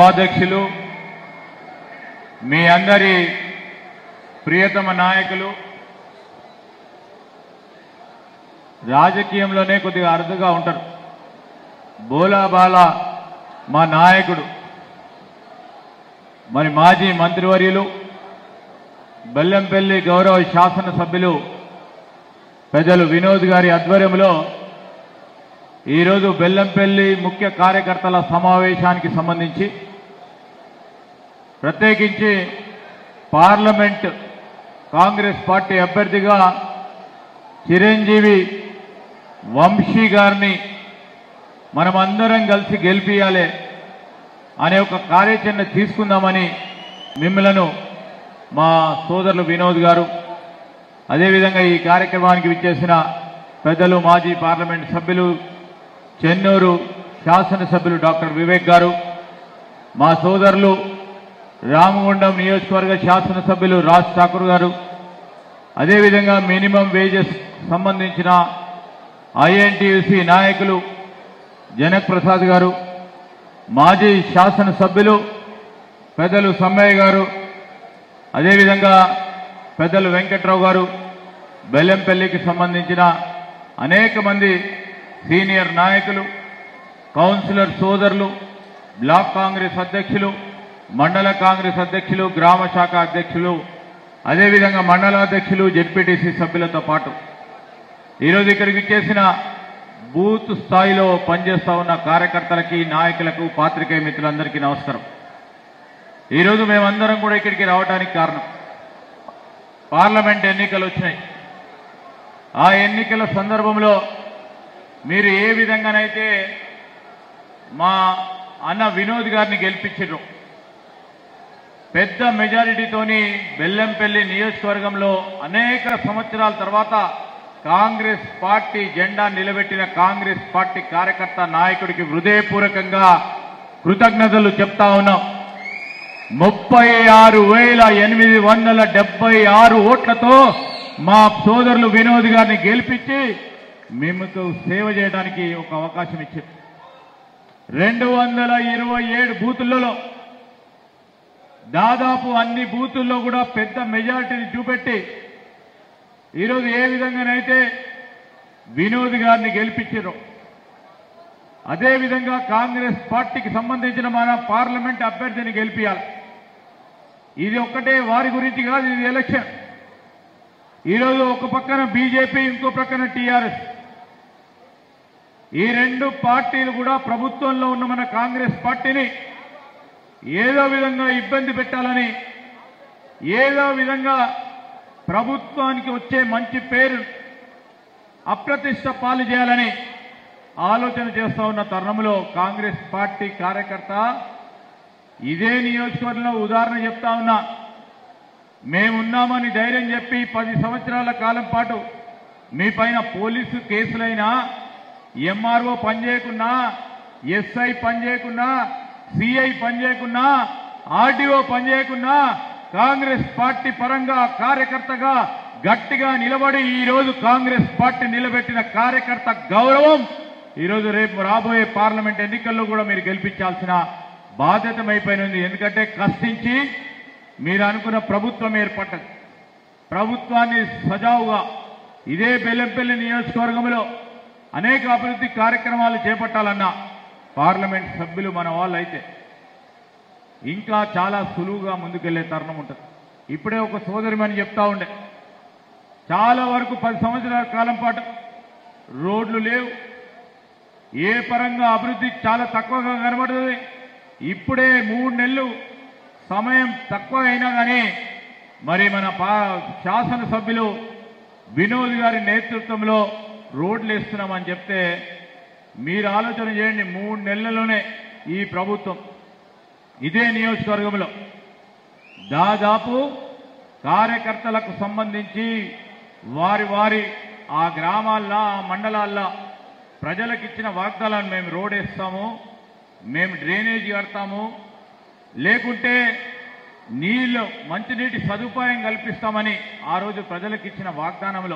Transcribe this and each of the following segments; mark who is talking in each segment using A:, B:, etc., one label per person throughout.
A: ఉపాధ్యక్షులు మీ అందరి ప్రియతమ నాయకులు రాజకీయంలోనే కొద్దిగా అరుదుగా ఉంటారు బోలాబాల మా నాయకుడు మరి మాజీ మంత్రివర్యులు బెల్లంపల్లి గౌరవ శాసనసభ్యులు పెద్దలు వినోద్ గారి ఆధ్వర్యంలో ఈరోజు బెల్లంపల్లి ముఖ్య కార్యకర్తల సమావేశానికి సంబంధించి ప్రత్యేకించి పార్లమెంట్ కాంగ్రెస్ పార్టీ అభ్యర్థిగా చిరంజీవి వంశీ గారిని మనమందరం కలిసి గెలిపియాలి అనే ఒక కార్యాచరణ తీసుకుందామని మిమ్మలను మా సోదరులు వినోద్ గారు అదేవిధంగా ఈ కార్యక్రమానికి విచ్చేసిన పెద్దలు మాజీ పార్లమెంట్ సభ్యులు చెన్నూరు శాసనసభ్యులు డాక్టర్ వివేక్ గారు మా సోదరులు రామగుండం నియోజకవర్గ శాసనసభ్యులు రాజ్ ఠాకూర్ గారు అదేవిధంగా మినిమం వేజెస్ సంబంధించిన ఐఎన్టీయూసీ నాయకులు జనక్ ప్రసాద్ గారు మాజీ శాసనసభ్యులు పెద్దలు సమ్మయ్య గారు అదేవిధంగా పెద్దలు వెంకట్రావు గారు బెల్లంపల్లికి సంబంధించిన అనేక మంది సీనియర్ నాయకులు కౌన్సిలర్ సోదరులు బ్లాక్ కాంగ్రెస్ అధ్యక్షులు మండల కాంగ్రెస్ అధ్యక్షులు గ్రామ శాఖ అధ్యక్షులు అదేవిధంగా మండలాధ్యక్షులు జెడ్పీటీసీ సభ్యులతో పాటు ఈరోజు ఇక్కడికి ఇచ్చేసిన బూత్ స్థాయిలో పనిచేస్తా ఉన్న కార్యకర్తలకి నాయకులకు పాత్రికేయ మిత్రులందరికీ నమస్కారం ఈరోజు మేమందరం కూడా ఇక్కడికి రావడానికి కారణం పార్లమెంట్ ఎన్నికలు వచ్చినాయి ఆ ఎన్నికల సందర్భంలో మీరు ఏ విధంగానైతే మా అన్న వినోద్ గారిని గెలిపించారు పెద్ద మెజారిటీతోని బెల్లంపల్లి నియోజకవర్గంలో అనేక సంవత్సరాల తర్వాత కాంగ్రెస్ పార్టీ జెండా నిలబెట్టిన కాంగ్రెస్ పార్టీ కార్యకర్త నాయకుడికి హృదయపూర్వకంగా కృతజ్ఞతలు చెప్తా ఉన్నాం ముప్పై ఆరు వేల ఎనిమిది వందల డెబ్బై ఆరు ఓట్లతో మా సోదరులు వినోద్ గారిని గెలిపించి మీకు సేవ చేయడానికి ఒక అవకాశం ఇచ్చారు రెండు వందల ఇరవై ఏడు బూతులలో దాదాపు అన్ని బూతుల్లో కూడా పెద్ద మెజారిటీని చూపెట్టి ఈరోజు ఏ విధంగానైతే వినోద్ గారిని గెలిపించారో అదేవిధంగా కాంగ్రెస్ పార్టీకి సంబంధించిన మన పార్లమెంట్ అభ్యర్థిని గెలిపించాలి ఇది ఒక్కటే వారి గురించి కాదు ఇది ఎలక్షన్ ఈరోజు ఒక పక్కన బీజేపీ ఇంకో పక్కన టీఆర్ఎస్ ఈ రెండు పార్టీలు కూడా ప్రభుత్వంలో ఉన్న మన కాంగ్రెస్ పార్టీని ఏదో విధంగా ఇబ్బంది పెట్టాలని ఏదో విధంగా ప్రభుత్వానికి వచ్చే మంచి పేరు అప్రతిష్ట పాలు చేయాలని ఆలోచన చేస్తా ఉన్న తరుణంలో కాంగ్రెస్ పార్టీ కార్యకర్త ఇదే నియోజకవర్గంలో ఉదాహరణ చెప్తా ఉన్నా మేమున్నామని ధైర్యం చెప్పి పది సంవత్సరాల కాలం పాటు మీ పైన పోలీసు కేసులైనా ఎంఆర్ఓ పనిచేయకున్నా ఎస్ఐ పనిచేయకున్నా సిఐ పనిచేయకున్నా ఆర్డీఓ పనిచేయకున్నా కాంగ్రెస్ పార్టీ పరంగా కార్యకర్తగా గట్టిగా నిలబడి ఈ రోజు కాంగ్రెస్ పార్టీ నిలబెట్టిన కార్యకర్త గౌరవం ఈరోజు రేపు రాబోయే పార్లమెంట్ ఎన్నికల్లో కూడా మీరు గెలిపించాల్సిన బాధ్యతమైపోయినది ఎందుకంటే కష్టించి మీరు అనుకున్న ప్రభుత్వం ఏర్పడ్డది ప్రభుత్వాన్ని సజావుగా ఇదే బెల్లంపల్లి నియోజకవర్గంలో అనేక అభివృద్ధి కార్యక్రమాలు చేపట్టాలన్న పార్లమెంట్ సభ్యులు మన వాళ్ళైతే ఇంకా చాలా సులువుగా ముందుకెళ్లే తరుణం ఉంటుంది ఇప్పుడే ఒక సోదరిమని చెప్తా ఉండే చాలా వరకు పది సంవత్సరాల కాలం పాటు రోడ్లు లేవు ఏ పరంగా అభివృద్ధి చాలా తక్కువగా కనబడుతుంది ఇప్పుడే మూడు నెలలు సమయం తక్కువ అయినా కానీ మరి మన పా శాసనసభ్యులు వినోద్ గారి నేతృత్వంలో రోడ్లు వేస్తున్నామని చెప్తే మీరు ఆలోచన చేయండి మూడు నెలల్లోనే ఈ ప్రభుత్వం ఇదే నియోజకవర్గంలో దాదాపు కార్యకర్తలకు సంబంధించి వారి వారి ఆ గ్రామాల్లో ఆ మండలాల్లో ప్రజలకు ఇచ్చిన వాగ్దానాన్ని మేము రోడ్ వేస్తాము మేము డ్రైనేజీ కడతాము లేకుంటే నీళ్ళు మంచినీటి సదుపాయం కల్పిస్తామని ఆ రోజు ప్రజలకు ఇచ్చిన వాగ్దానంలో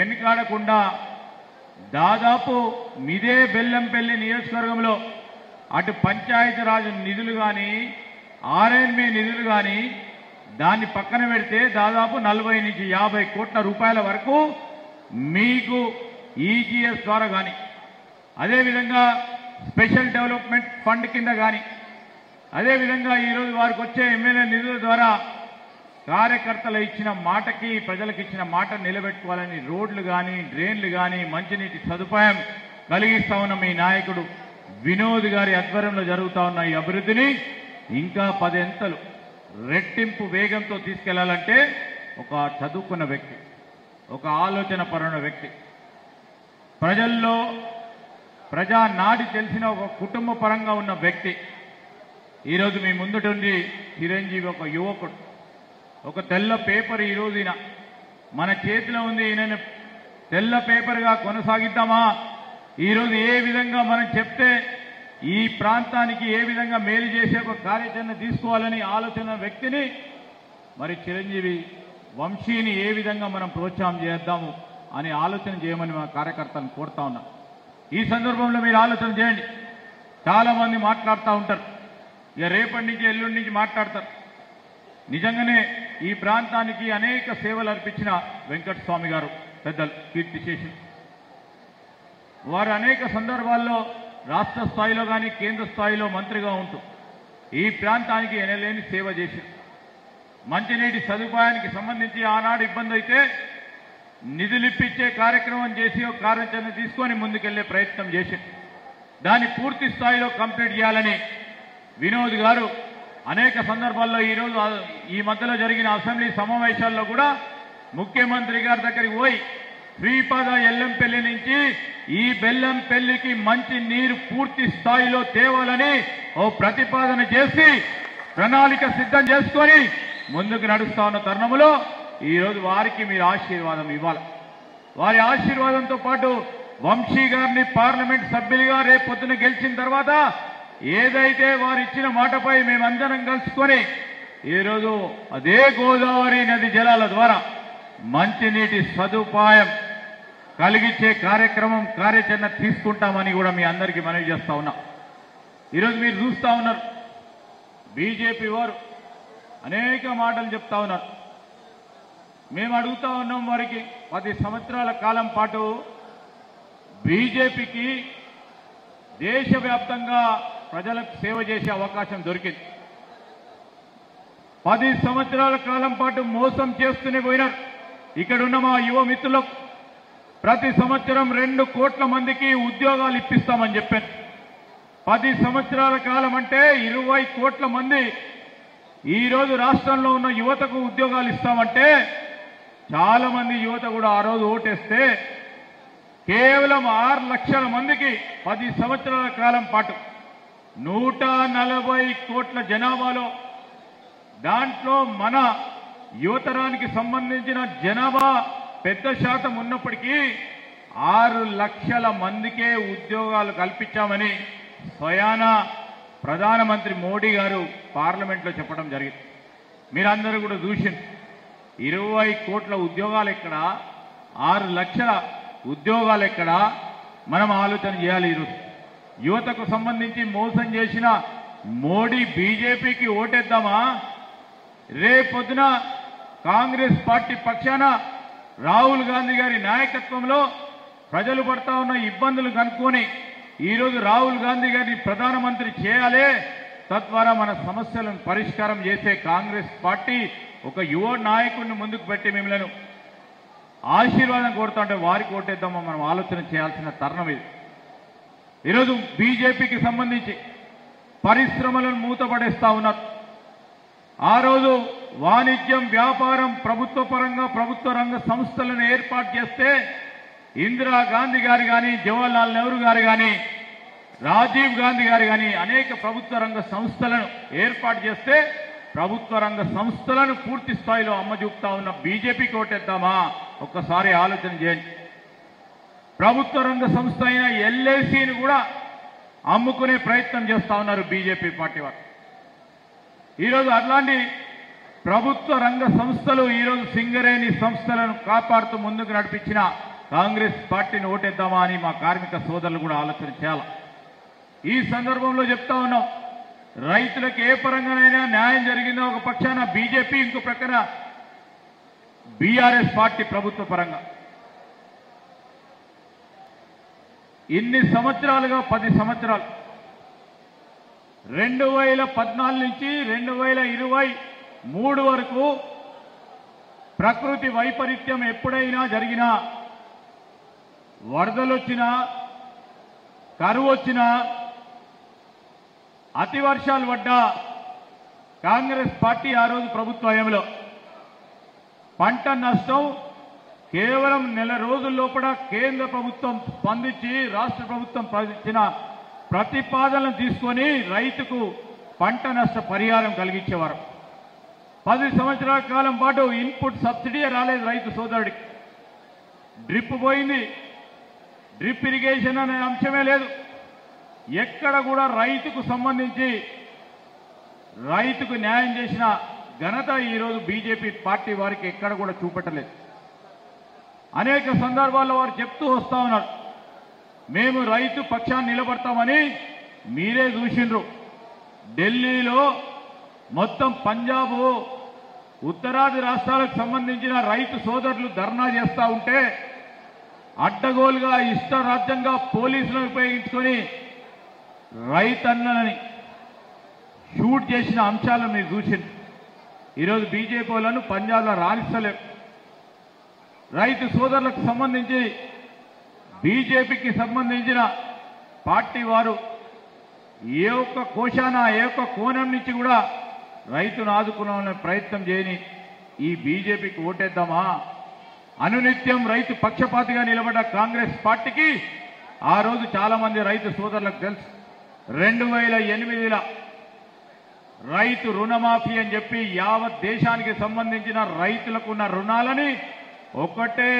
A: వెనుకాడకుండా దాదాపు మిదే బెల్లంపల్లి నియోజకవర్గంలో అటు పంచాయతీరాజ్ నిధులు కానీ ఆర్ఎన్బి నిధులు కానీ దాన్ని పక్కన పెడితే దాదాపు నలభై నుంచి యాభై కోట్ల రూపాయల వరకు మీకు ఈజీఎస్ ద్వారా కానీ అదేవిధంగా స్పెషల్ డెవలప్మెంట్ ఫండ్ కింద కానీ అదేవిధంగా ఈరోజు వారికి వచ్చే ఎమ్మెల్యే నిధుల ద్వారా కార్యకర్తలు ఇచ్చిన మాటకి ప్రజలకు ఇచ్చిన మాట నిలబెట్టుకోవాలని రోడ్లు కానీ డ్రైన్లు కానీ మంచినీటి సదుపాయం కలిగిస్తా ఉన్న మీ నాయకుడు వినోద్ గారి ఆధ్వర్యంలో జరుగుతా ఉన్న ఈ అభివృద్ధిని ఇంకా పదెంతలు రెట్టింపు వేగంతో తీసుకెళ్లాలంటే ఒక చదువుకున్న వ్యక్తి ఒక ఆలోచన పరుణ వ్యక్తి ప్రజల్లో ప్రజా నాడి తెలిసిన ఒక కుటుంబ పరంగా ఉన్న వ్యక్తి ఈరోజు మీ ముందుండి చిరంజీవి ఒక యువకుడు ఒక తెల్ల పేపర్ ఈరోజు ఈయన మన చేతిలో ఉంది ఈయనను తెల్ల పేపర్గా కొనసాగిద్దామా ఈరోజు ఏ విధంగా మనం చెప్తే ఈ ప్రాంతానికి ఏ విధంగా మేలు చేసే ఒక కార్యాచరణ తీసుకోవాలని ఆలోచన వ్యక్తిని మరి చిరంజీవి వంశీని ఏ విధంగా మనం ప్రోత్సాహం చేద్దాము అని ఆలోచన చేయమని మా కార్యకర్తలను కోరుతా ఉన్నాం ఈ సందర్భంలో మీరు ఆలోచన చేయండి చాలా మంది మాట్లాడుతూ ఉంటారు ఇక రేపటి నుంచి ఎల్లుండి నుంచి మాట్లాడతారు నిజంగానే ఈ ప్రాంతానికి అనేక సేవలు అర్పించిన వెంకటస్వామి గారు పెద్దలు కీర్తి చేసి వారు అనేక సందర్భాల్లో రాష్ట్ర స్థాయిలో కానీ కేంద్ర స్థాయిలో మంత్రిగా ఉంటూ ఈ ప్రాంతానికి ఎనలేని సేవ చేశారు మంచినీటి సదుపాయానికి సంబంధించి ఆనాడు ఇబ్బంది అయితే నిధులిప్పించే కార్యక్రమం చేసి ఒక కార్యాచరణ తీసుకొని ముందుకెళ్లే ప్రయత్నం చేశారు దాన్ని పూర్తి స్థాయిలో కంప్లీట్ చేయాలని వినోద్ గారు అనేక సందర్భాల్లో ఈరోజు ఆ- ఈ మధ్యలో జరిగిన అసెంబ్లీ సమావేశాల్లో కూడా ముఖ్యమంత్రి గారి దగ్గరికి పోయి శ్రీపాద ఎల్లంపల్లి నుంచి ఈ బెల్లంపల్లికి మంచి నీరు పూర్తి స్థాయిలో తేవాలని ఓ ప్రతిపాదన చేసి ప్రణాళిక సిద్ధం చేసుకొని ముందుకు నడుస్తా ఉన్న తరుణంలో ఈరోజు వారికి మీరు ఆశీర్వాదం ఇవ్వాలి వారి ఆశీర్వాదంతో పాటు వంశీ గారిని పార్లమెంట్ సభ్యులుగా రేపు పొద్దున గెలిచిన తర్వాత ఏదైతే వారు ఇచ్చిన మాటపై మేమందరం కలుసుకొని ఈరోజు అదే గోదావరి నది జలాల ద్వారా మంచినీటి సదుపాయం కలిగించే కార్యక్రమం కార్యాచరణ తీసుకుంటామని కూడా మీ అందరికీ మనవి చేస్తా ఉన్నా ఈరోజు మీరు చూస్తా ఉన్నారు బీజేపీ వారు అనేక మాటలు చెప్తా ఉన్నారు మేము అడుగుతా ఉన్నాం వారికి పది సంవత్సరాల కాలం పాటు బీజేపీకి దేశవ్యాప్తంగా ప్రజలకు సేవ చేసే అవకాశం దొరికింది పది సంవత్సరాల కాలం పాటు మోసం చేస్తూనే పోయినారు ఇక్కడున్న మా యువ మిత్రులకు ప్రతి సంవత్సరం రెండు కోట్ల మందికి ఉద్యోగాలు ఇప్పిస్తామని చెప్పాను పది సంవత్సరాల కాలం అంటే ఇరవై కోట్ల మంది ఈ రోజు రాష్ట్రంలో ఉన్న యువతకు ఉద్యోగాలు ఇస్తామంటే చాలా మంది యువత కూడా ఆ రోజు ఓటేస్తే కేవలం ఆరు లక్షల మందికి పది సంవత్సరాల కాలం పాటు నూట నలభై కోట్ల జనాభాలో దాంట్లో మన యువతరానికి సంబంధించిన జనాభా పెద్ద శాతం ఉన్నప్పటికీ ఆరు లక్షల మందికే ఉద్యోగాలు కల్పించామని స్వయాన ప్రధానమంత్రి మోడీ గారు పార్లమెంట్లో చెప్పడం జరిగింది మీరందరూ కూడా చూసింది ఇరవై కోట్ల ఉద్యోగాలు ఎక్కడ ఆరు లక్షల ఉద్యోగాలు ఎక్కడ మనం ఆలోచన చేయాలి ఈరోజు యువతకు సంబంధించి మోసం చేసిన మోడీ బీజేపీకి ఓటేద్దామా రేపొద్దున కాంగ్రెస్ పార్టీ పక్షాన రాహుల్ గాంధీ గారి నాయకత్వంలో ప్రజలు పడతా ఉన్న ఇబ్బందులు కనుక్కొని ఈరోజు రాహుల్ గాంధీ గారిని ప్రధానమంత్రి చేయాలి తద్వారా మన సమస్యలను పరిష్కారం చేసే కాంగ్రెస్ పార్టీ ఒక యువ నాయకుడిని ముందుకు పెట్టి మిమ్మల్ని ఆశీర్వాదం కోరుతుంటే వారికి ఓటేద్దామో మనం ఆలోచన చేయాల్సిన తరుణం ఇది ఈరోజు బీజేపీకి సంబంధించి పరిశ్రమలను మూతపడేస్తా ఉన్నారు ఆ రోజు వాణిజ్యం వ్యాపారం ప్రభుత్వ పరంగా ప్రభుత్వ రంగ సంస్థలను ఏర్పాటు చేస్తే ఇందిరా గాంధీ గారు కానీ జవహర్లాల్ నెహ్రూ గారు కానీ రాజీవ్ గాంధీ గారు కానీ అనేక ప్రభుత్వ రంగ సంస్థలను ఏర్పాటు చేస్తే ప్రభుత్వ రంగ సంస్థలను పూర్తి స్థాయిలో అమ్మజూపుతా ఉన్న బీజేపీకి ఓటేద్దామా ఒక్కసారి ఆలోచన చేయండి ప్రభుత్వ రంగ సంస్థ అయిన ఎల్ఐసిని కూడా అమ్ముకునే ప్రయత్నం చేస్తా ఉన్నారు బీజేపీ పార్టీ వారు ఈరోజు అట్లాంటి ప్రభుత్వ రంగ సంస్థలు ఈరోజు సింగరేణి సంస్థలను కాపాడుతూ ముందుకు నడిపించిన కాంగ్రెస్ పార్టీని ఓటేద్దామా అని మా కార్మిక సోదరులు కూడా ఆలోచన చేయాలి ఈ సందర్భంలో చెప్తా ఉన్నాం రైతులకు ఏ పరంగానైనా న్యాయం జరిగిందో ఒక పక్షాన బీజేపీ ఇంకో ప్రక్కన బీఆర్ఎస్ పార్టీ ప్రభుత్వ పరంగా ఇన్ని సంవత్సరాలుగా పది సంవత్సరాలు రెండు వేల పద్నాలుగు నుంచి రెండు వేల ఇరవై మూడు వరకు ప్రకృతి వైపరీత్యం ఎప్పుడైనా జరిగినా వరదలు వచ్చినా కరువు వచ్చినా అతి వర్షాలు పడ్డా కాంగ్రెస్ పార్టీ ఆ రోజు ప్రభుత్వ హయంలో పంట నష్టం కేవలం నెల రోజుల లోపల కేంద్ర ప్రభుత్వం స్పందించి రాష్ట్ర ప్రభుత్వం ఇచ్చిన ప్రతిపాదనలు తీసుకొని రైతుకు పంట నష్ట పరిహారం కలిగించేవారు పది సంవత్సరాల కాలం పాటు ఇన్పుట్ సబ్సిడీ రాలేదు రైతు సోదరుడికి డ్రిప్ పోయింది డ్రిప్ ఇరిగేషన్ అనే అంశమే లేదు ఎక్కడ కూడా రైతుకు సంబంధించి రైతుకు న్యాయం చేసిన ఘనత ఈరోజు బీజేపీ పార్టీ వారికి ఎక్కడ కూడా చూపెట్టలేదు అనేక సందర్భాల్లో వారు చెప్తూ వస్తా ఉన్నారు మేము రైతు పక్షాన్ని నిలబడతామని మీరే చూసిండ్రు ఢిల్లీలో మొత్తం పంజాబ్ ఉత్తరాది రాష్ట్రాలకు సంబంధించిన రైతు సోదరులు ధర్నా చేస్తా ఉంటే అడ్డగోలుగా ఇష్టరాజ్యంగా పోలీసులను ఉపయోగించుకొని రైతన్నలని షూట్ చేసిన అంశాలను మీరు చూసింది ఈరోజు బీజేపీ వాళ్ళను పంజాబ్లో రాణిస్తలేరు రైతు సోదరులకు సంబంధించి బీజేపీకి సంబంధించిన పార్టీ వారు ఏ ఒక్క కోశాన ఏ ఒక్క కోణం నుంచి కూడా రైతును ఆదుకునే ప్రయత్నం చేయని ఈ బీజేపీకి ఓటేద్దామా అనునిత్యం రైతు పక్షపాతిగా నిలబడ్డ కాంగ్రెస్ పార్టీకి ఆ రోజు చాలా మంది రైతు సోదరులకు తెలుసు రెండు వేల ఎనిమిదిలో రైతు రుణమాఫీ అని చెప్పి యావత్ దేశానికి సంబంధించిన రైతులకు ఉన్న రుణాలని ఒకటే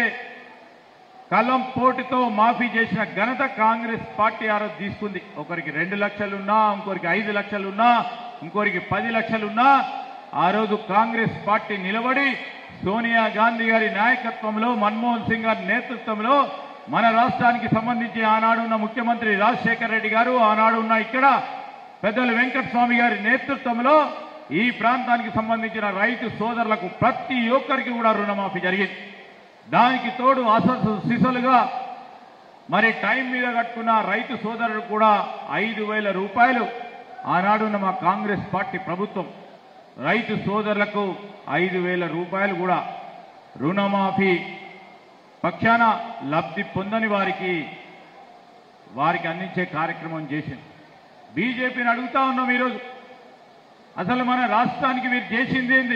A: కలం పోటుతో మాఫీ చేసిన ఘనత కాంగ్రెస్ పార్టీ ఆ రోజు తీసుకుంది ఒకరికి రెండు లక్షలున్నా ఇంకొరికి ఐదు లక్షలున్నా ఇంకొరికి పది లక్షలున్నా ఆ రోజు కాంగ్రెస్ పార్టీ నిలబడి సోనియా గాంధీ గారి నాయకత్వంలో మన్మోహన్ సింగ్ గారి నేతృత్వంలో మన రాష్ట్రానికి సంబంధించి ఆనాడు ఉన్న ముఖ్యమంత్రి రాజశేఖర రెడ్డి గారు ఆనాడు ఉన్న ఇక్కడ పెద్దలు వెంకటస్వామి గారి నేతృత్వంలో ఈ ప్రాంతానికి సంబంధించిన రైతు సోదరులకు ప్రతి ఒక్కరికి కూడా రుణమాఫీ జరిగింది దానికి తోడు అసలు సిసలుగా మరి టైం మీద కట్టుకున్న రైతు సోదరుడు కూడా ఐదు వేల రూపాయలు ఆనాడున్న మా కాంగ్రెస్ పార్టీ ప్రభుత్వం రైతు సోదరులకు ఐదు వేల రూపాయలు కూడా రుణమాఫీ పక్షాన లబ్ధి పొందని వారికి వారికి అందించే కార్యక్రమం చేసింది బీజేపీని అడుగుతా ఉన్నాం ఈరోజు అసలు మన రాష్ట్రానికి మీరు చేసింది ఏంది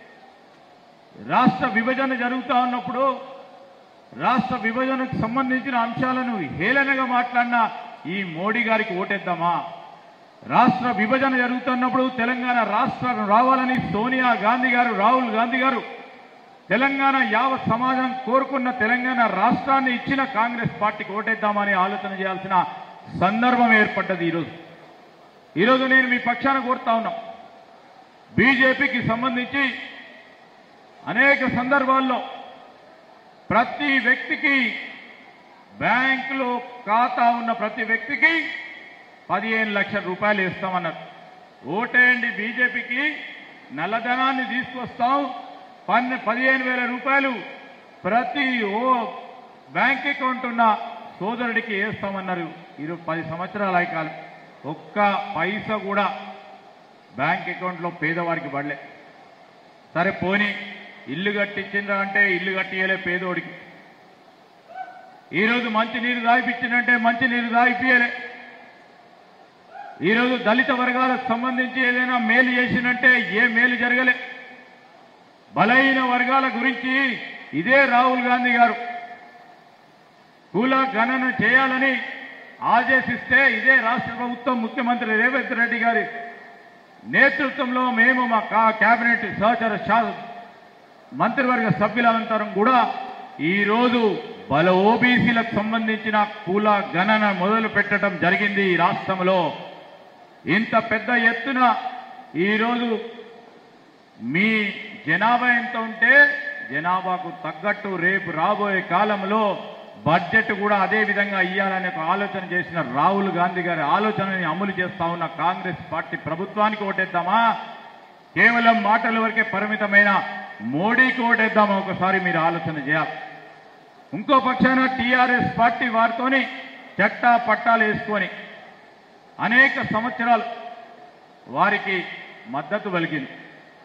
A: రాష్ట్ర విభజన జరుగుతా ఉన్నప్పుడు రాష్ట్ర విభజనకు సంబంధించిన అంశాలను హేళనగా మాట్లాడిన ఈ మోడీ గారికి ఓటేద్దామా రాష్ట్ర విభజన జరుగుతున్నప్పుడు తెలంగాణ రాష్ట్రం రావాలని సోనియా గాంధీ గారు రాహుల్ గాంధీ గారు తెలంగాణ యావత్ సమాజం కోరుకున్న తెలంగాణ రాష్ట్రాన్ని ఇచ్చిన కాంగ్రెస్ పార్టీకి ఓటేద్దామని ఆలోచన చేయాల్సిన సందర్భం ఏర్పడ్డది ఈరోజు ఈరోజు నేను మీ పక్షాన కోరుతా ఉన్నాం బీజేపీకి సంబంధించి అనేక సందర్భాల్లో ప్రతి వ్యక్తికి బ్యాంకులో ఖాతా ఉన్న ప్రతి వ్యక్తికి పదిహేను లక్షల రూపాయలు ఇస్తామన్నారు ఓటేయండి బీజేపీకి నల్లధనాన్ని తీసుకొస్తాం పన్ను పదిహేను వేల రూపాయలు ప్రతి ఓ బ్యాంక్ అకౌంట్ ఉన్న సోదరుడికి వేస్తామన్నారు ఈరోజు పది సంవత్సరాల కాలం ఒక్క పైసా కూడా బ్యాంక్ అకౌంట్లో పేదవారికి పడలే సరే పోని ఇల్లు కట్టించిండ్రా అంటే ఇల్లు కట్టియలే పేదోడికి ఈరోజు మంచి నీరు దాయిపించిందంటే మంచి నీరు దాయిపియలే ఈరోజు దళిత వర్గాలకు సంబంధించి ఏదైనా మేలు చేసినంటే ఏ మేలు జరగలే బలహీన వర్గాల గురించి ఇదే రాహుల్ గాంధీ గారు కుల గణన చేయాలని ఆదేశిస్తే ఇదే రాష్ట్ర ప్రభుత్వం ముఖ్యమంత్రి రేవంత్ రెడ్డి గారి నేతృత్వంలో మేము మా కా- కేబినెట్ సహచర శా- మంత్రివర్గ సభ్యులంతరం కూడా ఈరోజు బల ఓబీసీలకు సంబంధించిన కుల గణన మొదలు పెట్టడం జరిగింది ఈ రాష్ట్రంలో ఇంత పెద్ద ఎత్తున ఈరోజు మీ జనాభా ఎంత ఉంటే జనాభాకు తగ్గట్టు రేపు రాబోయే కాలంలో బడ్జెట్ కూడా అదే విధంగా ఇవ్వాలనే ఒక ఆలోచన చేసిన రాహుల్ గాంధీ గారి ఆలోచనని అమలు చేస్తా ఉన్న కాంగ్రెస్ పార్టీ ప్రభుత్వానికి ఓటేద్దామా కేవలం మాటల వరకే పరిమితమైన మోడీకి ఓటేద్దామా ఒకసారి మీరు ఆలోచన చేయాలి ఇంకో పక్షాన టీఆర్ఎస్ పార్టీ వారితోని చట్టా పట్టాలు వేసుకొని అనేక సంవత్సరాలు వారికి మద్దతు పలికింది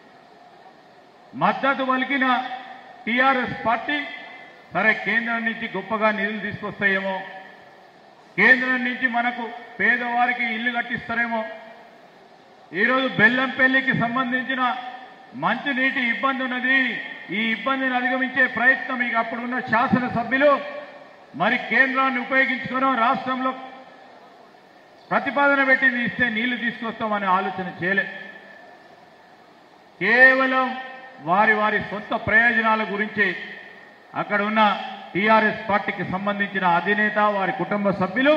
A: మద్దతు పలికిన టీఆర్ఎస్ పార్టీ సరే కేంద్రం నుంచి గొప్పగా నిధులు తీసుకొస్తాయేమో కేంద్రం నుంచి మనకు పేదవారికి ఇల్లు కట్టిస్తారేమో ఈరోజు బెల్లంపల్లికి సంబంధించిన మంచినీటి ఇబ్బంది ఉన్నది ఈ ఇబ్బందిని అధిగమించే ప్రయత్నం ఇక అప్పుడున్న శాసనసభ్యులు మరి కేంద్రాన్ని ఉపయోగించుకొని రాష్ట్రంలో ప్రతిపాదన పెట్టింది ఇస్తే నీళ్లు తీసుకొస్తామనే ఆలోచన చేయలే కేవలం వారి వారి సొంత ప్రయోజనాల గురించి అక్కడ ఉన్న టీఆర్ఎస్ పార్టీకి సంబంధించిన అధినేత వారి కుటుంబ సభ్యులు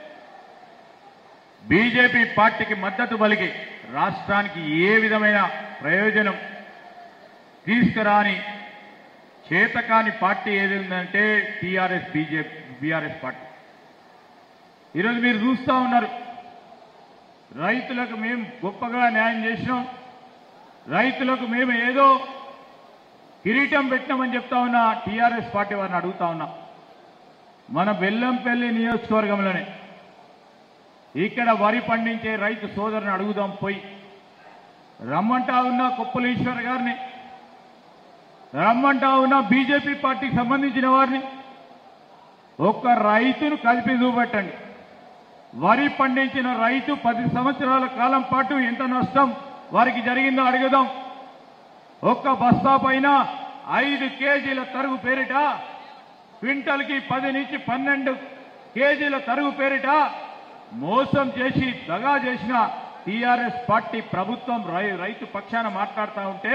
A: బీజేపీ పార్టీకి మద్దతు పలికి రాష్ట్రానికి ఏ విధమైన ప్రయోజనం తీసుకురాని చేతకాని పార్టీ ఏది ఉందంటే టీఆర్ఎస్ బీజేపీ బీఆర్ఎస్ పార్టీ ఈరోజు మీరు చూస్తూ ఉన్నారు రైతులకు మేము గొప్పగా న్యాయం చేసినాం రైతులకు మేము ఏదో కిరీటం పెట్టినామని చెప్తా ఉన్నా టీఆర్ఎస్ పార్టీ వారిని అడుగుతా ఉన్నా మన బెల్లంపల్లి నియోజకవర్గంలోనే ఇక్కడ వరి పండించే రైతు సోదరుని అడుగుదాం పోయి రమ్మంటా ఉన్న కుప్పలీశ్వర్ గారిని రమ్మంటా ఉన్న బీజేపీ పార్టీకి సంబంధించిన వారిని ఒక్క రైతును కలిపి చూపెట్టండి వరి పండించిన రైతు పది సంవత్సరాల కాలం పాటు ఎంత నష్టం వారికి జరిగిందో అడుగుదాం ఒక్క బస్తా పైన ఐదు కేజీల తరుగు పేరిట క్వింటల్కి పది నుంచి పన్నెండు కేజీల తరుగు పేరిట మోసం చేసి దగా చేసిన టీఆర్ఎస్ పార్టీ ప్రభుత్వం రై- రైతు పక్షాన మాట్లాడుతూ ఉంటే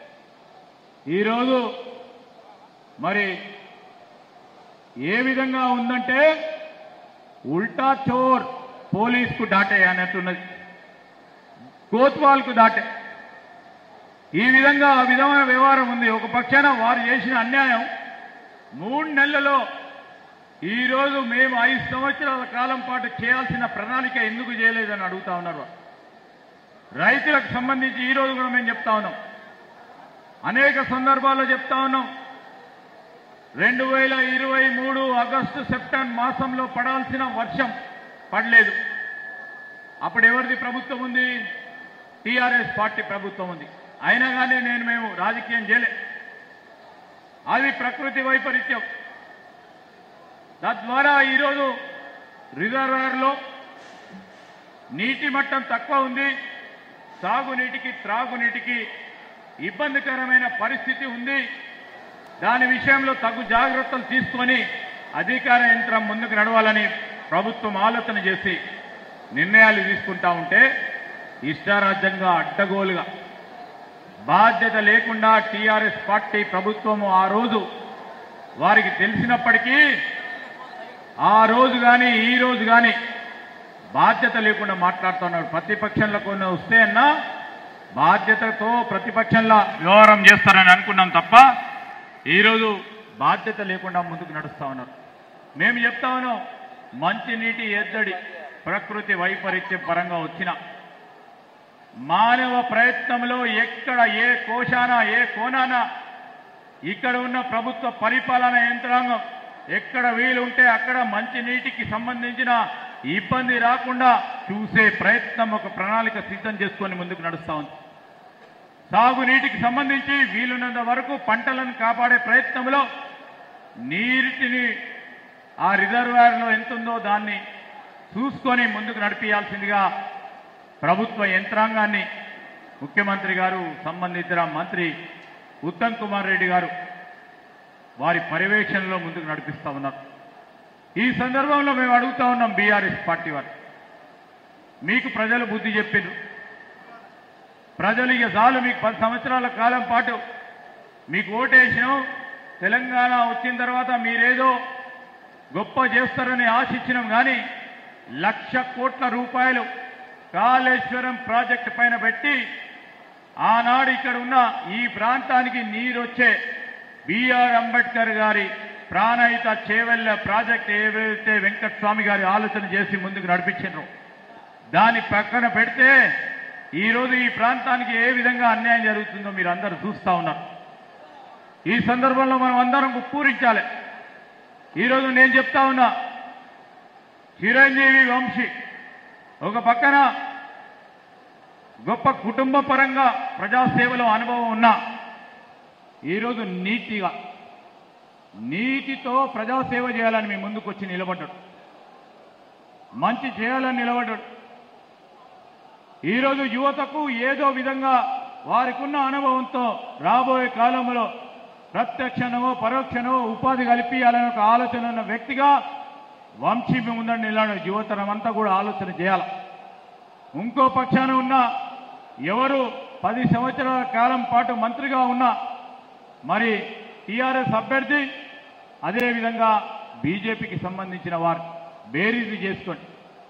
A: ఈరోజు మరి ఏ విధంగా ఉందంటే ఉల్టా చోర్ పోలీస్కు దాటే అన్నట్టున్నది కోత్వాల్కు దాటే ఈ విధంగా ఆ విధమైన వ్యవహారం ఉంది ఒక పక్షాన వారు చేసిన అన్యాయం మూడు నెలలలో ఈ రోజు మేము ఐదు సంవత్సరాల కాలం పాటు చేయాల్సిన ప్రణాళిక ఎందుకు చేయలేదని అడుగుతా ఉన్నారు వారు. రైతులకు సంబంధించి ఈ రోజు కూడా మేము చెప్తా ఉన్నాం అనేక సందర్భాల్లో చెప్తా ఉన్నాం రెండు వేల ఇరవై మూడు ఆగస్టు సెప్టెంబర్ మాసంలో పడాల్సిన వర్షం పడలేదు అప్పుడు ఎవరిది ప్రభుత్వం ఉంది టీఆర్ఎస్ పార్టీ ప్రభుత్వం ఉంది అయినా కానీ నేను మేము రాజకీయం చేయలే అది ప్రకృతి వైపరీత్యం తద్వారా ఈరోజు రిజర్వాయర్లో నీటి మట్టం తక్కువ ఉంది సాగునీటికి త్రాగునీటికి ఇబ్బందికరమైన పరిస్థితి ఉంది దాని విషయంలో తగు జాగ్రత్తలు తీసుకొని అధికార యంత్రం ముందుకు నడవాలని ప్రభుత్వం ఆలోచన చేసి నిర్ణయాలు తీసుకుంటా ఉంటే ఇష్టారాజ్యంగా అడ్డగోలుగా బాధ్యత లేకుండా టీఆర్ఎస్ పార్టీ ప్రభుత్వము ఆ రోజు వారికి తెలిసినప్పటికీ ఆ రోజు కానీ ఈ రోజు కానీ బాధ్యత లేకుండా మాట్లాడుతున్నాడు ప్రతిపక్షంలో కొన్ని వస్తే అన్నా బాధ్యతతో ప్రతిపక్షంలో వ్యవహారం చేస్తారని అనుకున్నాం తప్ప ఈరోజు బాధ్యత లేకుండా ముందుకు నడుస్తా ఉన్నారు మేము చెప్తా ఉన్నాం మంచినీటి ఎద్దడి ప్రకృతి వైపరీత్యం పరంగా వచ్చిన మానవ ప్రయత్నంలో ఎక్కడ ఏ కోశాన ఏ కోనాన ఇక్కడ ఉన్న ప్రభుత్వ పరిపాలన యంత్రాంగం ఎక్కడ వీలుంటే అక్కడ మంచినీటికి సంబంధించిన ఇబ్బంది రాకుండా చూసే ప్రయత్నం ఒక ప్రణాళిక సిద్ధం చేసుకొని ముందుకు నడుస్తా ఉంది సాగునీటికి సంబంధించి వీలున్నంత వరకు పంటలను కాపాడే ప్రయత్నంలో నీటిని ఆ రిజర్వాయర్లో ఎంత ఉందో దాన్ని చూసుకొని ముందుకు నడిపించాల్సిందిగా ప్రభుత్వ యంత్రాంగాన్ని ముఖ్యమంత్రి గారు సంబంధించిన మంత్రి ఉత్తమ్ కుమార్ రెడ్డి గారు వారి పర్యవేక్షణలో ముందుకు నడిపిస్తా ఉన్నారు ఈ సందర్భంలో మేము అడుగుతా ఉన్నాం బీఆర్ఎస్ పార్టీ వారు మీకు ప్రజలు బుద్ధి చెప్పిండ్రు ప్రజలు ఇక చాలు మీకు పది సంవత్సరాల కాలం పాటు మీకు ఓటేసినాం తెలంగాణ వచ్చిన తర్వాత మీరేదో గొప్ప చేస్తారని ఆశించినాం కానీ లక్ష కోట్ల రూపాయలు కాళేశ్వరం ప్రాజెక్టు పైన పెట్టి ఆనాడు ఇక్కడ ఉన్న ఈ ప్రాంతానికి నీరు వచ్చే బిఆర్ అంబేద్కర్ గారి ప్రాణహిత చేవెళ్ళ ప్రాజెక్ట్ ఏవైతే వెంకటస్వామి గారి ఆలోచన చేసి ముందుకు నడిపించారో దాని పక్కన పెడితే ఈరోజు ఈ ప్రాంతానికి ఏ విధంగా అన్యాయం జరుగుతుందో మీరు అందరూ చూస్తా ఉన్నారు ఈ సందర్భంలో మనం అందరం పూరించాలి ఈరోజు నేను చెప్తా ఉన్నా చిరంజీవి వంశీ ఒక పక్కన గొప్ప కుటుంబ పరంగా ప్రజాసేవలో అనుభవం ఉన్నా ఈరోజు నీతిగా నీతితో ప్రజాసేవ చేయాలని మీ ముందుకు వచ్చి నిలబడ్డాడు మంచి చేయాలని నిలబడ్డాడు ఈరోజు యువతకు ఏదో విధంగా వారికున్న అనుభవంతో రాబోయే కాలంలో ప్రత్యక్షనో పరోక్షనో ఉపాధి కల్పించాలనే ఒక ఆలోచన ఉన్న వ్యక్తిగా వంశీ మీ ముందండి నిలబడి యువతరం అంతా కూడా ఆలోచన చేయాలి ఇంకో పక్షాన ఉన్న ఎవరు పది సంవత్సరాల కాలం పాటు మంత్రిగా ఉన్న మరి టీఆర్ఎస్ అభ్యర్థి అదేవిధంగా బీజేపీకి సంబంధించిన వారు బేరీజు చేసుకోండి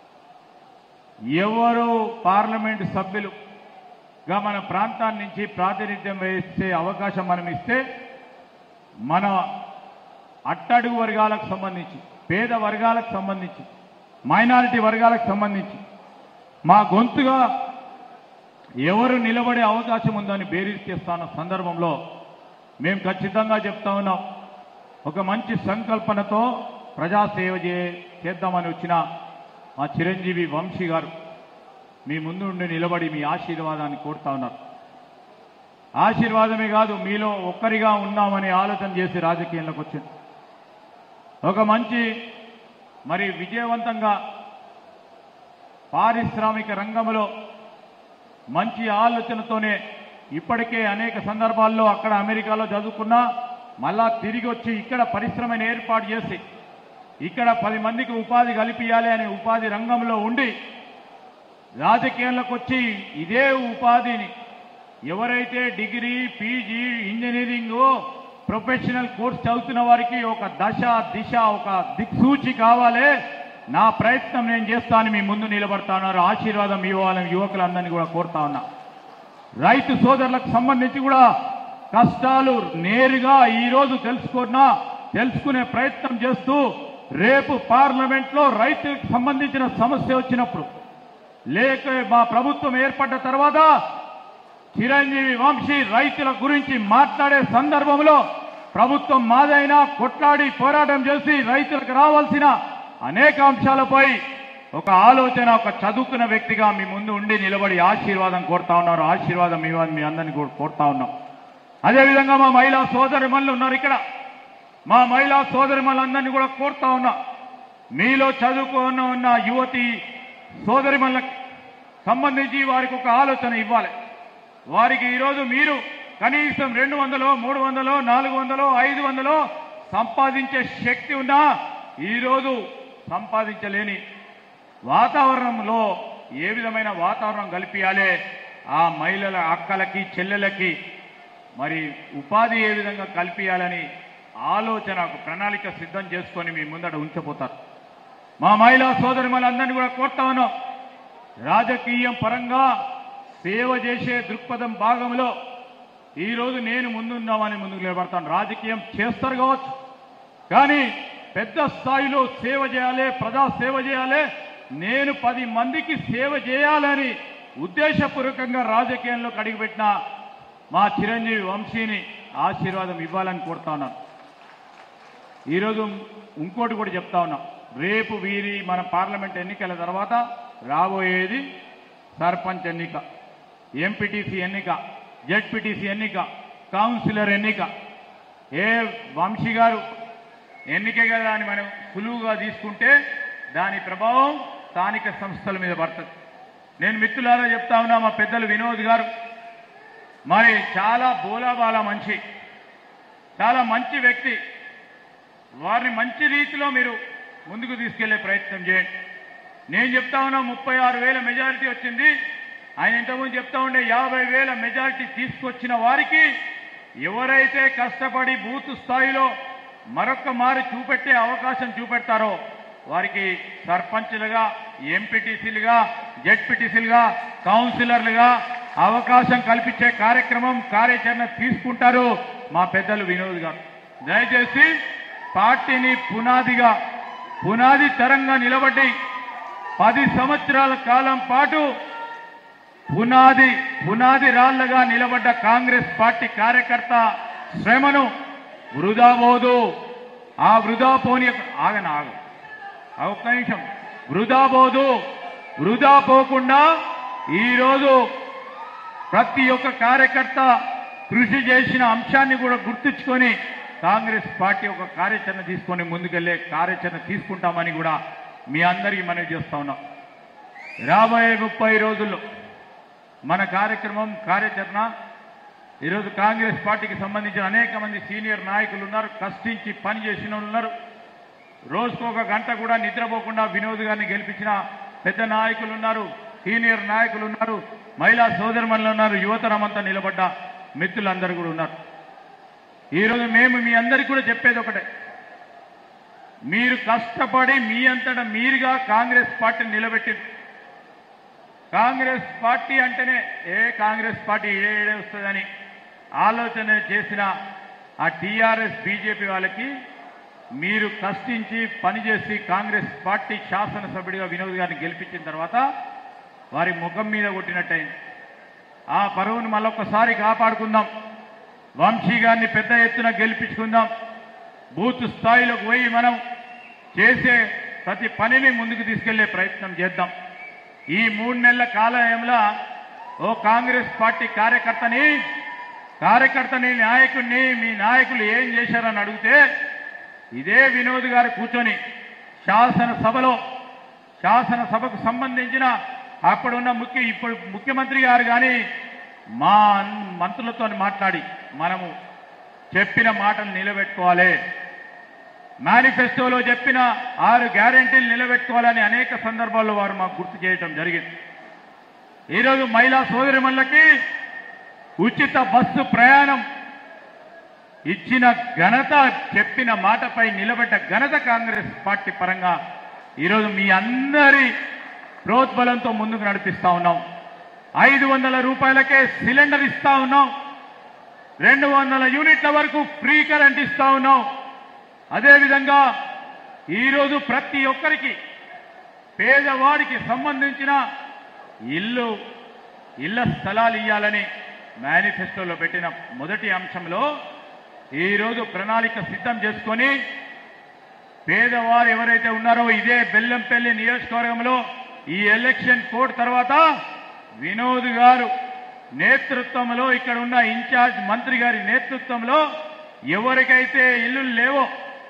A: ఎవరు పార్లమెంటు సభ్యులుగా మన ప్రాంతాన్ని నుంచి ప్రాతినిధ్యం వహించే అవకాశం మనం ఇస్తే మన అట్టడుగు వర్గాలకు సంబంధించి పేద వర్గాలకు సంబంధించి మైనారిటీ వర్గాలకు సంబంధించి మా గొంతుగా ఎవరు నిలబడే అవకాశం ఉందని బేరీజ్ చేస్తున్న సందర్భంలో మేము ఖచ్చితంగా చెప్తా ఉన్నాం ఒక మంచి సంకల్పనతో ప్రజాసేవ చే చేద్దామని వచ్చిన మా చిరంజీవి వంశీ గారు మీ ముందు ఉండి నిలబడి మీ ఆశీర్వాదాన్ని కోరుతా ఉన్నారు ఆశీర్వాదమే కాదు మీలో ఒక్కరిగా ఉన్నామని ఆలోచన చేసి రాజకీయంలోకి వచ్చింది ఒక మంచి మరి విజయవంతంగా పారిశ్రామిక రంగంలో మంచి ఆలోచనతోనే ఇప్పటికే అనేక సందర్భాల్లో అక్కడ అమెరికాలో చదువుకున్నా మళ్ళా తిరిగి వచ్చి ఇక్కడ పరిశ్రమను ఏర్పాటు చేసి ఇక్కడ పది మందికి ఉపాధి కల్పించాలి అనే ఉపాధి రంగంలో ఉండి రాజకీయాల్లోకి వచ్చి ఇదే ఉపాధిని ఎవరైతే degree PG engineering professional course చదువుతున్న వారికి ఒక దశ దిశ ఒక దిక్సూచి కావాలి నా ప్రయత్నం నేను చేస్తాను మీ ముందు నిలబడతా ఉన్నారు ఆశీర్వాదం ఇవ్వాలని యువకులందరినీ కూడా కోరుతా ఉన్నా రైతు సోదరులకు సంబంధించి కూడా కష్టాలు నేరుగా ఈ రోజు తెలుసుకున్నా తెలుసుకునే ప్రయత్నం చేస్తూ రేపు పార్లమెంట్ లో రైతులకు సంబంధించిన సమస్య వచ్చినప్పుడు లేక మా ప్రభుత్వం ఏర్పడ్డ తర్వాత చిరంజీవి వంశీ రైతుల గురించి మాట్లాడే సందర్భంలో ప్రభుత్వం మాదైనా కొట్లాడి పోరాటం చేసి రైతులకు రావాల్సిన అనేక అంశాలపై ఒక ఆలోచన ఒక చదువుకున్న వ్యక్తిగా మీ ముందు ఉండి నిలబడి ఆశీర్వాదం కోరుతా ఉన్నారు ఆశీర్వాదం ఇవ్వని మీ అందరినీ కూడా కోరుతా ఉన్నాం అదేవిధంగా మా మహిళా సోదరి ఉన్నారు ఇక్కడ మా మహిళా సోదరి అందరినీ కూడా కోరుతా ఉన్నా మీలో చదువుకున్న ఉన్న యువతి సోదరి సంబంధించి వారికి ఒక ఆలోచన ఇవ్వాలి వారికి ఈరోజు మీరు కనీసం రెండు వందలో మూడు వందలో నాలుగు వందలో ఐదు వందలో సంపాదించే శక్తి ఉన్నా ఈరోజు సంపాదించలేని వాతావరణంలో ఏ విధమైన వాతావరణం కల్పించాలి ఆ మహిళల అక్కలకి చెల్లెలకి మరి ఉపాధి ఏ విధంగా కల్పించాలని ఆలోచన ఒక ప్రణాళిక సిద్ధం చేసుకొని మీ ముందట ఉంచబోతారు మా మహిళా సోదరి అందరినీ కూడా కోరుతా ఉన్నాం రాజకీయం పరంగా సేవ చేసే దృక్పథం భాగంలో ఈరోజు నేను ముందున్నామని ముందుకు నిలబడతాను రాజకీయం చేస్తారు కావచ్చు కానీ పెద్ద స్థాయిలో సేవ చేయాలి ప్రజా సేవ చేయాలి నేను పది మందికి సేవ చేయాలని ఉద్దేశపూర్వకంగా రాజకీయంలోకి అడుగుపెట్టిన మా చిరంజీవి వంశీని ఆశీర్వాదం ఇవ్వాలని కోరుతా ఉన్నాను ఈరోజు ఇంకోటి కూడా చెప్తా ఉన్నాం రేపు వీరి మన పార్లమెంట్ ఎన్నికల తర్వాత రాబోయేది సర్పంచ్ ఎన్నిక ఎంపీటీసీ ఎన్నిక జెడ్పీటీసీ ఎన్నిక కౌన్సిలర్ ఎన్నిక ఏ వంశీ గారు ఎన్నిక కదా అని మనం సులువుగా తీసుకుంటే దాని ప్రభావం స్థానిక సంస్థల మీద పడుతుంది నేను మిత్రులారా చెప్తా ఉన్నా మా పెద్దలు వినోద్ గారు మరి చాలా బోలాబాలా మంచి చాలా మంచి వ్యక్తి వారిని మంచి రీతిలో మీరు ముందుకు తీసుకెళ్లే ప్రయత్నం చేయండి నేను చెప్తా ఉన్నా ముప్పై ఆరు వేల మెజారిటీ వచ్చింది ఆయన ఇంతకుముందు చెప్తా ఉండే యాభై వేల మెజారిటీ తీసుకొచ్చిన వారికి ఎవరైతే కష్టపడి బూత్ స్థాయిలో మరొక్క మారి చూపెట్టే అవకాశం చూపెడతారో వారికి సర్పంచ్లుగా ఎంపీటీసీలుగా జెడ్పీటీసీలుగా కౌన్సిలర్లుగా అవకాశం కల్పించే కార్యక్రమం కార్యాచరణ తీసుకుంటారు మా పెద్దలు వినోద్ గారు దయచేసి పార్టీని పునాదిగా పునాది తరంగా నిలబడి పది సంవత్సరాల కాలం పాటు పునాది పునాది రాళ్లగా నిలబడ్డ కాంగ్రెస్ పార్టీ కార్యకర్త శ్రమను వృధా పోదు ఆ వృధా పోని ఆగను ఆగ ఆ ఒక్క నిమిషం వృధా పోదు వృధా పోకుండా ఈరోజు ప్రతి ఒక్క కార్యకర్త కృషి చేసిన అంశాన్ని కూడా గుర్తుంచుకొని కాంగ్రెస్ పార్టీ ఒక కార్యాచరణ తీసుకొని ముందుకెళ్లే కార్యాచరణ తీసుకుంటామని కూడా మీ అందరికీ మనవి చేస్తా ఉన్నాం రాబోయే ముప్పై రోజుల్లో మన కార్యక్రమం కార్యాచరణ ఈరోజు కాంగ్రెస్ పార్టీకి సంబంధించిన అనేక మంది సీనియర్ నాయకులు ఉన్నారు కష్టించి పని చేసిన వాళ్ళు ఉన్నారు రోజుకు ఒక గంట కూడా నిద్రపోకుండా వినోద్ గారిని గెలిపించిన పెద్ద నాయకులు ఉన్నారు సీనియర్ నాయకులు ఉన్నారు మహిళా సోదరుమణులు ఉన్నారు యువతరమంతా నిలబడ్డ మిత్రులందరూ కూడా ఉన్నారు ఈరోజు మేము మీ అందరికీ కూడా చెప్పేది ఒకటే మీరు కష్టపడి మీ అంతటా మీరుగా కాంగ్రెస్ పార్టీని నిలబెట్టి కాంగ్రెస్ పార్టీ అంటేనే ఏ కాంగ్రెస్ పార్టీ ఏ ఏడే వస్తుందని ఆలోచన చేసిన ఆ టీఆర్ఎస్ బీజేపీ వాళ్ళకి మీరు కష్టించి పనిచేసి కాంగ్రెస్ పార్టీ శాసనసభ్యుడిగా వినోద్ గారిని గెలిపించిన తర్వాత వారి ముఖం మీద కొట్టినట్టయింది ఆ పరువును మళ్ళొక్కసారి కాపాడుకుందాం వంశీ గారిని పెద్ద ఎత్తున గెలిపించుకుందాం బూత్ స్థాయిలోకి పోయి మనం చేసే ప్రతి పనిని ముందుకు తీసుకెళ్లే ప్రయత్నం చేద్దాం ఈ మూడు నెలల కాలయంలో ఓ కాంగ్రెస్ పార్టీ కార్యకర్తని కార్యకర్తని నాయకుడిని మీ నాయకులు ఏం చేశారని అడిగితే ఇదే వినోద్ గారు కూర్చొని శాసనసభలో శాసనసభకు సంబంధించిన అప్పుడున్న ముఖ్య ఇప్పుడు ముఖ్యమంత్రి గారు కానీ మా మంత్రులతో మాట్లాడి మనము చెప్పిన మాటలు నిలబెట్టుకోవాలి మేనిఫెస్టోలో చెప్పిన ఆరు గ్యారంటీలు నిలబెట్టుకోవాలని అనేక సందర్భాల్లో వారు మాకు గుర్తు చేయటం జరిగింది ఈరోజు మహిళా సోదరిమణులకి ఉచిత బస్సు ప్రయాణం ఇచ్చిన ఘనత చెప్పిన మాటపై నిలబెట్ట ఘనత కాంగ్రెస్ పార్టీ పరంగా ఈరోజు మీ అందరి ప్రోద్బలంతో ముందుకు నడిపిస్తా ఉన్నాం ఐదు వందల రూపాయలకే సిలిండర్ ఇస్తా ఉన్నాం రెండు వందల యూనిట్ల వరకు ఫ్రీ కరెంట్ ఇస్తా ఉన్నాం అదేవిధంగా ఈరోజు ప్రతి ఒక్కరికి పేదవాడికి సంబంధించిన ఇల్లు ఇళ్ల స్థలాలు ఇవ్వాలని మేనిఫెస్టోలో పెట్టిన మొదటి అంశంలో ఈరోజు ప్రణాళిక సిద్ధం చేసుకొని పేదవారు ఎవరైతే ఉన్నారో ఇదే బెల్లంపల్లి నియోజకవర్గంలో ఈ ఎలక్షన్ కోడ్ తర్వాత వినోద్ గారు నేతృత్వంలో ఇక్కడ ఉన్న ఇన్ఛార్జ్ మంత్రి గారి నేతృత్వంలో ఎవరికైతే ఇల్లు లేవో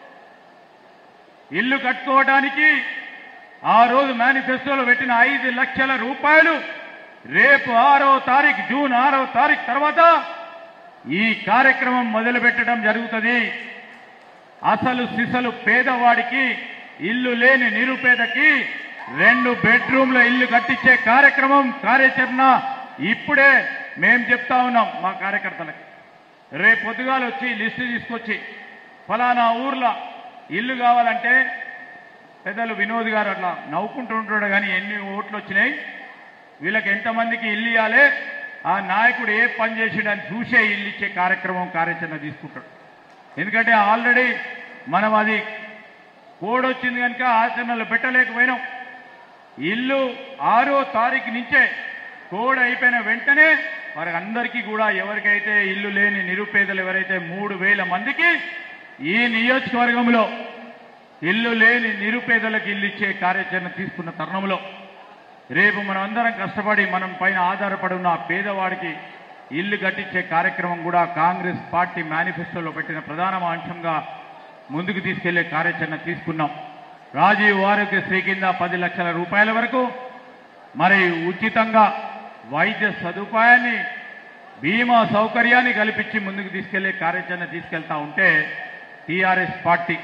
A: ఇల్లు కట్టుకోవడానికి ఆ రోజు మేనిఫెస్టోలో పెట్టిన ఐదు లక్షల రూపాయలు రేపు ఆరో తారీఖు జూన్ ఆరో తారీఖు తర్వాత ఈ కార్యక్రమం మొదలు పెట్టడం జరుగుతుంది అసలు సిసలు పేదవాడికి ఇల్లు లేని నిరుపేదకి రెండు బెడ్రూమ్ల ఇల్లు కట్టించే కార్యక్రమం కార్యాచరణ ఇప్పుడే మేం చెప్తా ఉన్నాం మా కార్యకర్తలకి రేపు పొద్దుగాలు వచ్చి లిస్టు తీసుకొచ్చి ఫలానా ఊర్లో ఇల్లు కావాలంటే పెద్దలు వినోద్ గారు అట్లా నవ్వుకుంటూ ఉంటాడు కానీ ఎన్ని ఓట్లు వచ్చినాయి వీళ్ళకి ఎంతమందికి ఇల్లు ఇవ్వాలి ఆ నాయకుడు ఏ పని చేసిండని చూసే ఇల్లు ఇచ్చే కార్యక్రమం కార్యాచరణ తీసుకుంటాడు ఎందుకంటే ఆల్రెడీ మనం అది కోడ్ వచ్చింది కనుక ఆచరణలో పెట్టలేకపోయినాం ఇల్లు ఆరో తారీఖు నుంచే కోడ్ అయిపోయిన వెంటనే వారి అందరికీ కూడా ఎవరికైతే ఇల్లు లేని నిరుపేదలు ఎవరైతే మూడు వేల మందికి ఈ నియోజకవర్గంలో ఇల్లు లేని నిరుపేదలకు ఇల్లు ఇచ్చే కార్యాచరణ తీసుకున్న తరుణంలో రేపు మనం అందరం కష్టపడి మనం పైన ఆధారపడి ఉన్న ఆ పేదవాడికి ఇల్లు కట్టించే కార్యక్రమం కూడా కాంగ్రెస్ పార్టీ మేనిఫెస్టోలో పెట్టిన ప్రధాన అంశంగా ముందుకు తీసుకెళ్లే కార్యాచరణ తీసుకున్నాం రాజీవ్ ఆరోగ్యశ్రీ కింద పది లక్షల రూపాయల వరకు మరి ఉచితంగా వైద్య సదుపాయాన్ని బీమా సౌకర్యాన్ని కల్పించి ముందుకు తీసుకెళ్లే కార్యాచరణ తీసుకెళ్తా ఉంటే టీఆర్ఎస్ పార్టీ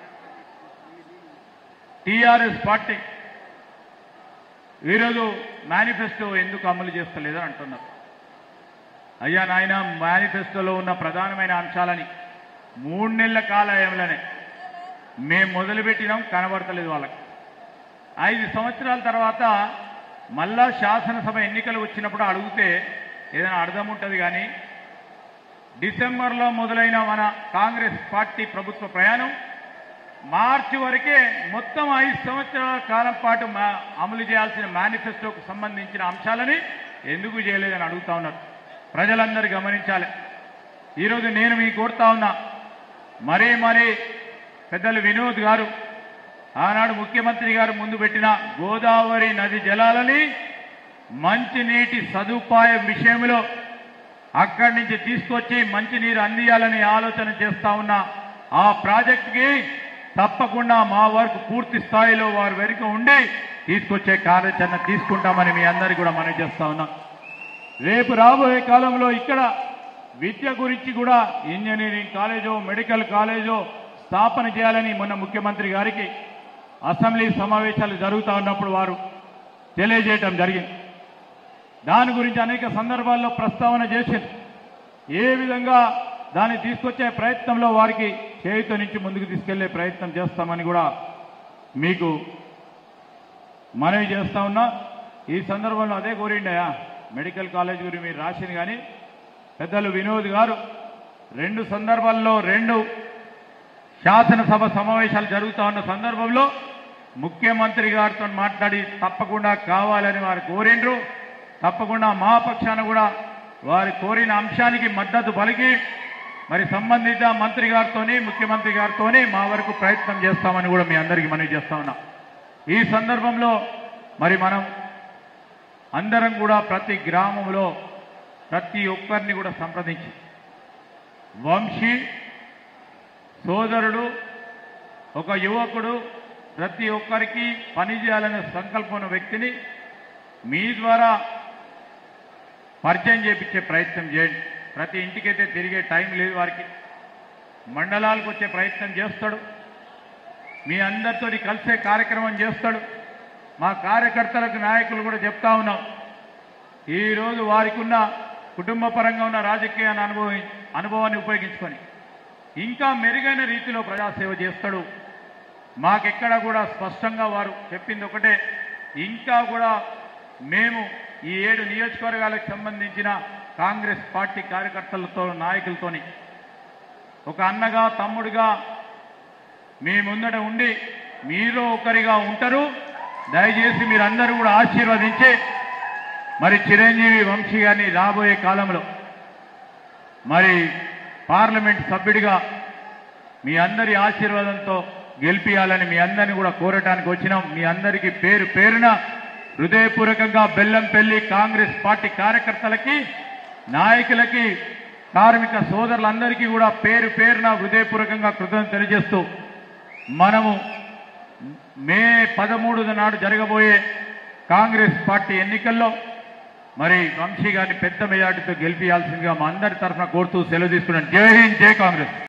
A: టీఆర్ఎస్ పార్టీ ఈరోజు మేనిఫెస్టో ఎందుకు అమలు చేస్తలేదని అంటున్నారు అయ్యా నాయన మేనిఫెస్టోలో ఉన్న ప్రధానమైన అంశాలని మూడు నెలల కాలయంలోనే మేము మొదలుపెట్టినాం కనబడతలేదు వాళ్ళకి ఐదు సంవత్సరాల తర్వాత మళ్ళా శాసనసభ ఎన్నికలు వచ్చినప్పుడు అడిగితే ఏదైనా అర్థం ఉంటుంది కానీ డిసెంబర్లో మొదలైన మన కాంగ్రెస్ పార్టీ ప్రభుత్వ ప్రయాణం మార్చి వరకే మొత్తం ఐదు సంవత్సరాల కాలం పాటు మా అమలు చేయాల్సిన మేనిఫెస్టోకు సంబంధించిన అంశాలని ఎందుకు చేయలేదని అడుగుతా ఉన్నారు ప్రజలందరూ గమనించాలి ఈరోజు నేను మీకు కోరుతా ఉన్నా మరీ మరీ పెద్దలు వినోద్ గారు ఆనాడు ముఖ్యమంత్రి గారు ముందు పెట్టిన గోదావరి నది జలాలని మంచినీటి సదుపాయం విషయంలో అక్కడి నుంచి తీసుకొచ్చి మంచినీరు అందియాలని ఆలోచన చేస్తా ఉన్న ఆ ప్రాజెక్టుకి తప్పకుండా మా వరకు పూర్తి స్థాయిలో వారు వెనుక ఉండి తీసుకొచ్చే కార్యాచరణ తీసుకుంటామని మీ అందరికీ కూడా మనం చేస్తా ఉన్నాం రేపు రాబోయే కాలంలో ఇక్కడ విద్య గురించి కూడా ఇంజనీరింగ్ కాలేజో మెడికల్ కాలేజో స్థాపన చేయాలని మొన్న ముఖ్యమంత్రి గారికి అసెంబ్లీ సమావేశాలు జరుగుతూ ఉన్నప్పుడు వారు తెలియజేయటం జరిగింది దాని గురించి అనేక సందర్భాల్లో ప్రస్తావన చేసింది ఏ విధంగా దాన్ని తీసుకొచ్చే ప్రయత్నంలో వారికి చేయుత నుంచి ముందుకు తీసుకెళ్లే ప్రయత్నం చేస్తామని కూడా మీకు మనవి చేస్తా ఉన్నా ఈ సందర్భంలో అదే కోరిండయా మెడికల్ కాలేజ్ గురించి మీరు రాసింది కానీ పెద్దలు వినోద్ గారు రెండు సందర్భాల్లో రెండు శాసనసభ సమావేశాలు జరుగుతూ ఉన్న సందర్భంలో ముఖ్యమంత్రి గారితో మాట్లాడి తప్పకుండా కావాలని వారు కోరిండ్రు తప్పకుండా మా పక్షాన కూడా వారి కోరిన అంశానికి మద్దతు పలికి మరి సంబంధిత మంత్రి గారితోని ముఖ్యమంత్రి గారితోని మా వరకు ప్రయత్నం చేస్తామని కూడా మీ అందరికీ మనవి చేస్తా ఉన్నాం ఈ సందర్భంలో మరి మనం అందరం కూడా ప్రతి గ్రామంలో ప్రతి ఒక్కరిని కూడా సంప్రదించి వంశీ సోదరుడు ఒక యువకుడు ప్రతి ఒక్కరికి పని చేయాలనే సంకల్పం ఉన్న వ్యక్తిని మీ ద్వారా పరిచయం చేపించే ప్రయత్నం చేయండి ప్రతి ఇంటికైతే తిరిగే టైం లేదు వారికి మండలాలకు వచ్చే ప్రయత్నం చేస్తాడు మీ అందరితోటి కలిసే కార్యక్రమం చేస్తాడు మా కార్యకర్తలకు నాయకులు కూడా చెప్తా ఉన్నాం ఈరోజు వారికి ఉన్న కుటుంబ పరంగా ఉన్న రాజకీయ అనుభవం అనుభవాన్ని ఉపయోగించుకొని ఇంకా మెరుగైన రీతిలో ప్రజాసేవ చేస్తాడు మాకెక్కడ కూడా స్పష్టంగా వారు చెప్పింది ఒకటే ఇంకా కూడా మేము ఈ ఏడు నియోజకవర్గాలకు సంబంధించిన కాంగ్రెస్ పార్టీ కార్యకర్తలతో నాయకులతోని ఒక అన్నగా తమ్ముడిగా మీ ముందట ఉండి మీరు ఒకరిగా ఉంటారు దయచేసి మీరందరూ కూడా ఆశీర్వదించి మరి చిరంజీవి వంశీ గారిని రాబోయే కాలంలో మరి పార్లమెంట్ సభ్యుడిగా మీ అందరి ఆశీర్వాదంతో గెలిపియాలని మీ అందరిని కూడా కోరటానికి వచ్చినాం మీ అందరికీ పేరు పేరున హృదయపూర్వకంగా బెల్లంపల్లి కాంగ్రెస్ పార్టీ కార్యకర్తలకి నాయకులకి కార్మిక సోదరులందరికీ కూడా పేరు పేరున హృదయపూర్వకంగా కృతజ్ఞత తెలియజేస్తూ మనము మే పదమూడు నాడు జరగబోయే కాంగ్రెస్ పార్టీ ఎన్నికల్లో మరి వంశీ గారిని పెద్ద మెజార్టీతో గెలిపియాల్సిందిగా మా అందరి తరఫున కోరుతూ సెలవు తీసుకున్నాను జై హింద్ జై కాంగ్రెస్